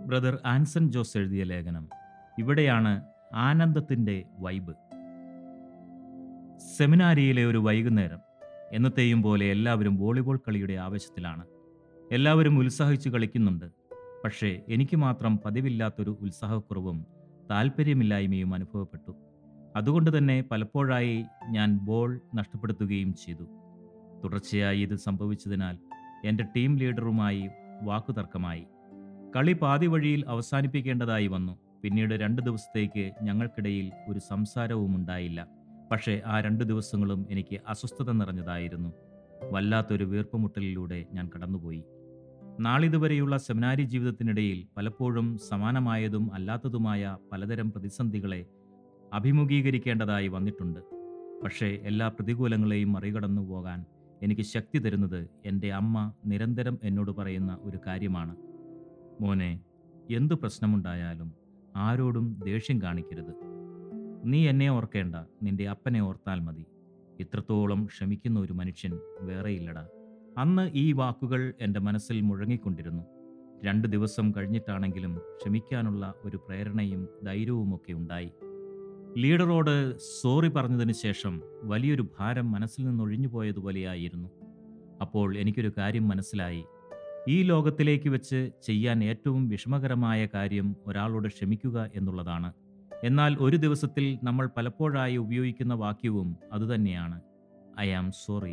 brother Anson Jose എഴുതിയ ലേഖനം ഇവിടെയാണ് ആനന്ദത്തിൻ്റെ വൈബ് സെമിനാരിയിലെ ഒരു വൈകുന്നേരം എന്നത്തെയും പോലെ എല്ലാവരും വോളിബോൾ കളിയുടെ ആവശ്യത്തിലാണ് എല്ലാവരും ഉത്സാഹിച്ച് കളിക്കുന്നുണ്ട് പക്ഷേ എനിക്ക് മാത്രം പതിവില്ലാത്തൊരു ഉത്സാഹക്കുറവും താല്പര്യമില്ലായ്മയും അനുഭവപ്പെട്ടു അതുകൊണ്ട് തന്നെ പലപ്പോഴായി ഞാൻ ബോൾ നഷ്ടപ്പെടുത്തുകയും ചെയ്തു തുടർച്ചയായി ഇത് സംഭവിച്ചതിനാൽ എൻ്റെ ടീം ലീഡറുമായി വാക്കുതർക്കമായി കളി പാതി വഴിയിൽ അവസാനിപ്പിക്കേണ്ടതായി വന്നു പിന്നീട് രണ്ട് ദിവസത്തേക്ക് ഞങ്ങൾക്കിടയിൽ ഒരു സംസാരവും ഉണ്ടായില്ല പക്ഷേ ആ രണ്ട് ദിവസങ്ങളും എനിക്ക് അസ്വസ്ഥത നിറഞ്ഞതായിരുന്നു വല്ലാത്തൊരു വീർപ്പുമുട്ടലിലൂടെ ഞാൻ കടന്നുപോയി നാളിതുവരെയുള്ള സെമിനാരി ജീവിതത്തിനിടയിൽ പലപ്പോഴും സമാനമായതും അല്ലാത്തതുമായ പലതരം പ്രതിസന്ധികളെ അഭിമുഖീകരിക്കേണ്ടതായി വന്നിട്ടുണ്ട് പക്ഷേ എല്ലാ പ്രതികൂലങ്ങളെയും മറികടന്നു പോകാൻ എനിക്ക് ശക്തി തരുന്നത് എൻ്റെ അമ്മ നിരന്തരം എന്നോട് പറയുന്ന ഒരു കാര്യമാണ് മോനെ എന്തു പ്രശ്നമുണ്ടായാലും ആരോടും ദേഷ്യം കാണിക്കരുത് നീ എന്നെ ഓർക്കേണ്ട നിന്റെ അപ്പനെ ഓർത്താൽ മതി ഇത്രത്തോളം ക്ഷമിക്കുന്ന ഒരു മനുഷ്യൻ വേറെയില്ലടാ അന്ന് ഈ വാക്കുകൾ എൻ്റെ മനസ്സിൽ മുഴങ്ങിക്കൊണ്ടിരുന്നു രണ്ട് ദിവസം കഴിഞ്ഞിട്ടാണെങ്കിലും ക്ഷമിക്കാനുള്ള ഒരു പ്രേരണയും ധൈര്യവുമൊക്കെ ഉണ്ടായി ലീഡറോട് സോറി പറഞ്ഞതിന് ശേഷം വലിയൊരു ഭാരം മനസ്സിൽ നിന്നൊഴിഞ്ഞു പോയതുപോലെയായിരുന്നു അപ്പോൾ എനിക്കൊരു കാര്യം മനസ്സിലായി ഈ ലോകത്തിലേക്ക് വെച്ച് ചെയ്യാൻ ഏറ്റവും വിഷമകരമായ കാര്യം ഒരാളോട് ക്ഷമിക്കുക എന്നുള്ളതാണ് എന്നാൽ ഒരു ദിവസത്തിൽ നമ്മൾ പലപ്പോഴായി ഉപയോഗിക്കുന്ന വാക്യവും അതുതന്നെയാണ് ഐ ആം സോറി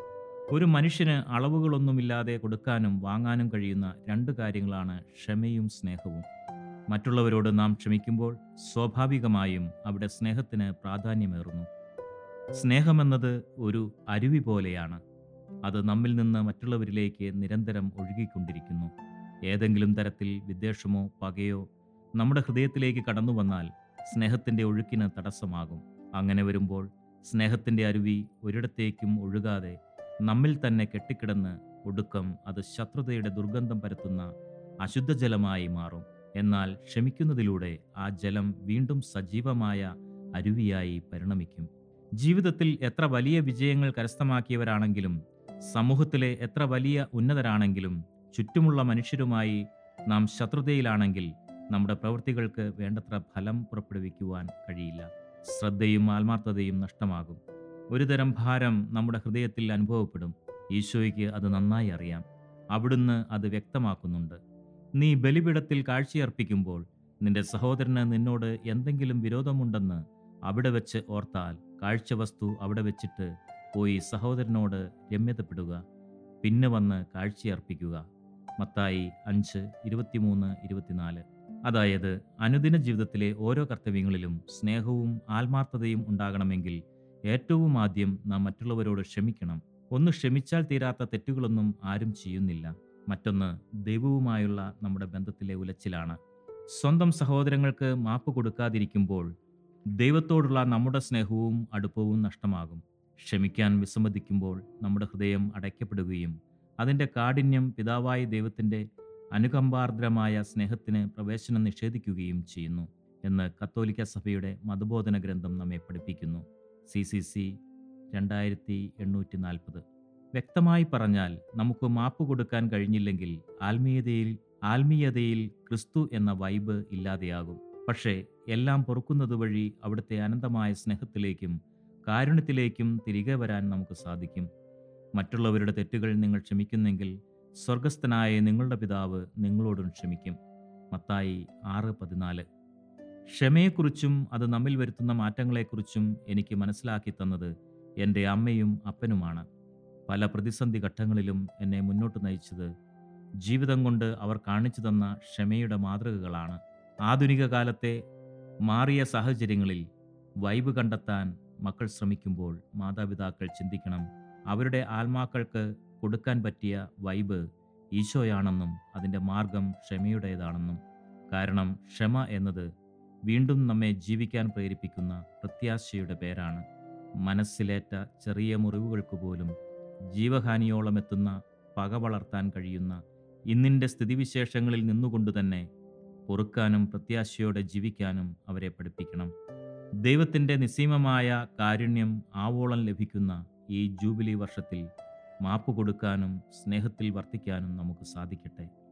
ഒരു മനുഷ്യന് അളവുകളൊന്നുമില്ലാതെ കൊടുക്കാനും വാങ്ങാനും കഴിയുന്ന രണ്ട് കാര്യങ്ങളാണ് ക്ഷമയും സ്നേഹവും മറ്റുള്ളവരോട് നാം ക്ഷമിക്കുമ്പോൾ സ്വാഭാവികമായും അവിടെ സ്നേഹത്തിന് പ്രാധാന്യമേറുന്നു സ്നേഹമെന്നത് ഒരു അരുവി പോലെയാണ് അത് നമ്മിൽ നിന്ന് മറ്റുള്ളവരിലേക്ക് നിരന്തരം ഒഴുകിക്കൊണ്ടിരിക്കുന്നു ഏതെങ്കിലും തരത്തിൽ വിദ്വേഷമോ പകയോ നമ്മുടെ ഹൃദയത്തിലേക്ക് കടന്നു വന്നാൽ സ്നേഹത്തിൻ്റെ ഒഴുക്കിന് തടസ്സമാകും അങ്ങനെ വരുമ്പോൾ സ്നേഹത്തിൻ്റെ അരുവി ഒരിടത്തേക്കും ഒഴുകാതെ നമ്മിൽ തന്നെ കെട്ടിക്കിടന്ന് ഒടുക്കം അത് ശത്രുതയുടെ ദുർഗന്ധം പരത്തുന്ന അശുദ്ധജലമായി മാറും എന്നാൽ ക്ഷമിക്കുന്നതിലൂടെ ആ ജലം വീണ്ടും സജീവമായ അരുവിയായി പരിണമിക്കും ജീവിതത്തിൽ എത്ര വലിയ വിജയങ്ങൾ കരസ്ഥമാക്കിയവരാണെങ്കിലും സമൂഹത്തിലെ എത്ര വലിയ ഉന്നതരാണെങ്കിലും ചുറ്റുമുള്ള മനുഷ്യരുമായി നാം ശത്രുതയിലാണെങ്കിൽ നമ്മുടെ പ്രവൃത്തികൾക്ക് വേണ്ടത്ര ഫലം പുറപ്പെടുവിക്കുവാൻ കഴിയില്ല ശ്രദ്ധയും ആത്മാർത്ഥതയും നഷ്ടമാകും ഒരുതരം ഭാരം നമ്മുടെ ഹൃദയത്തിൽ അനുഭവപ്പെടും ഈശോയ്ക്ക് അത് നന്നായി അറിയാം അവിടുന്ന് അത് വ്യക്തമാക്കുന്നുണ്ട് നീ ബലിപീഠത്തിൽ കാഴ്ചയർപ്പിക്കുമ്പോൾ നിന്റെ സഹോദരന് നിന്നോട് എന്തെങ്കിലും വിരോധമുണ്ടെന്ന് അവിടെ വെച്ച് ഓർത്താൽ കാഴ്ചവസ്തു അവിടെ വെച്ചിട്ട് പോയി സഹോദരനോട് രമ്യതപ്പെടുക പിന്നെ വന്ന് കാഴ്ചയർപ്പിക്കുക മത്തായി അഞ്ച് ഇരുപത്തിമൂന്ന് ഇരുപത്തിനാല് അതായത് അനുദിന ജീവിതത്തിലെ ഓരോ കർത്തവ്യങ്ങളിലും സ്നേഹവും ആത്മാർത്ഥതയും ഉണ്ടാകണമെങ്കിൽ ഏറ്റവും ആദ്യം നാം മറ്റുള്ളവരോട് ക്ഷമിക്കണം ഒന്ന് ക്ഷമിച്ചാൽ തീരാത്ത തെറ്റുകളൊന്നും ആരും ചെയ്യുന്നില്ല മറ്റൊന്ന് ദൈവവുമായുള്ള നമ്മുടെ ബന്ധത്തിലെ ഉലച്ചിലാണ് സ്വന്തം സഹോദരങ്ങൾക്ക് മാപ്പ് കൊടുക്കാതിരിക്കുമ്പോൾ ദൈവത്തോടുള്ള നമ്മുടെ സ്നേഹവും അടുപ്പവും നഷ്ടമാകും ക്ഷമിക്കാൻ വിസമ്മതിക്കുമ്പോൾ നമ്മുടെ ഹൃദയം അടയ്ക്കപ്പെടുകയും അതിൻ്റെ കാഠിന്യം പിതാവായ ദൈവത്തിൻ്റെ അനുകമ്പാർദ്രമായ സ്നേഹത്തിന് പ്രവേശനം നിഷേധിക്കുകയും ചെയ്യുന്നു എന്ന് കത്തോലിക്ക സഭയുടെ മതബോധന ഗ്രന്ഥം നമ്മെ പഠിപ്പിക്കുന്നു സി സി സി രണ്ടായിരത്തി എണ്ണൂറ്റി നാൽപ്പത് വ്യക്തമായി പറഞ്ഞാൽ നമുക്ക് മാപ്പ് കൊടുക്കാൻ കഴിഞ്ഞില്ലെങ്കിൽ ആത്മീയതയിൽ ആത്മീയതയിൽ ക്രിസ്തു എന്ന വൈബ് ഇല്ലാതെയാകും പക്ഷേ എല്ലാം പൊറുക്കുന്നത് വഴി അവിടുത്തെ അനന്തമായ സ്നേഹത്തിലേക്കും കാരുണ്യത്തിലേക്കും തിരികെ വരാൻ നമുക്ക് സാധിക്കും മറ്റുള്ളവരുടെ തെറ്റുകൾ നിങ്ങൾ ക്ഷമിക്കുന്നെങ്കിൽ സ്വർഗസ്ഥനായ നിങ്ങളുടെ പിതാവ് നിങ്ങളോടും ക്ഷമിക്കും മത്തായി ആറ് പതിനാല് ക്ഷമയെക്കുറിച്ചും അത് നമ്മിൽ വരുത്തുന്ന മാറ്റങ്ങളെക്കുറിച്ചും എനിക്ക് മനസ്സിലാക്കി തന്നത് എൻ്റെ അമ്മയും അപ്പനുമാണ് പല പ്രതിസന്ധി ഘട്ടങ്ങളിലും എന്നെ മുന്നോട്ട് നയിച്ചത് ജീവിതം കൊണ്ട് അവർ കാണിച്ചു തന്ന ക്ഷമയുടെ മാതൃകകളാണ് ആധുനിക കാലത്തെ മാറിയ സാഹചര്യങ്ങളിൽ വൈബ് കണ്ടെത്താൻ മക്കൾ ശ്രമിക്കുമ്പോൾ മാതാപിതാക്കൾ ചിന്തിക്കണം അവരുടെ ആത്മാക്കൾക്ക് കൊടുക്കാൻ പറ്റിയ വൈബ് ഈശോയാണെന്നും അതിൻ്റെ മാർഗം ക്ഷമയുടേതാണെന്നും കാരണം ക്ഷമ എന്നത് വീണ്ടും നമ്മെ ജീവിക്കാൻ പ്രേരിപ്പിക്കുന്ന പ്രത്യാശയുടെ പേരാണ് മനസ്സിലേറ്റ ചെറിയ മുറിവുകൾക്ക് പോലും ജീവഹാനിയോളം എത്തുന്ന പക വളർത്താൻ കഴിയുന്ന ഇന്നിൻ്റെ സ്ഥിതിവിശേഷങ്ങളിൽ നിന്നുകൊണ്ട് തന്നെ പൊറുക്കാനും പ്രത്യാശയോടെ ജീവിക്കാനും അവരെ പഠിപ്പിക്കണം ദൈവത്തിൻ്റെ നിസ്സീമമായ കാരുണ്യം ആവോളം ലഭിക്കുന്ന ഈ ജൂബിലി വർഷത്തിൽ മാപ്പ് കൊടുക്കാനും സ്നേഹത്തിൽ വർത്തിക്കാനും നമുക്ക് സാധിക്കട്ടെ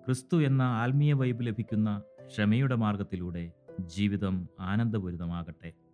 ക്രിസ്തു എന്ന ആത്മീയ വൈബ് ലഭിക്കുന്ന ക്ഷമയുടെ മാർഗത്തിലൂടെ ജീവിതം ആനന്ദപൂരിതമാകട്ടെ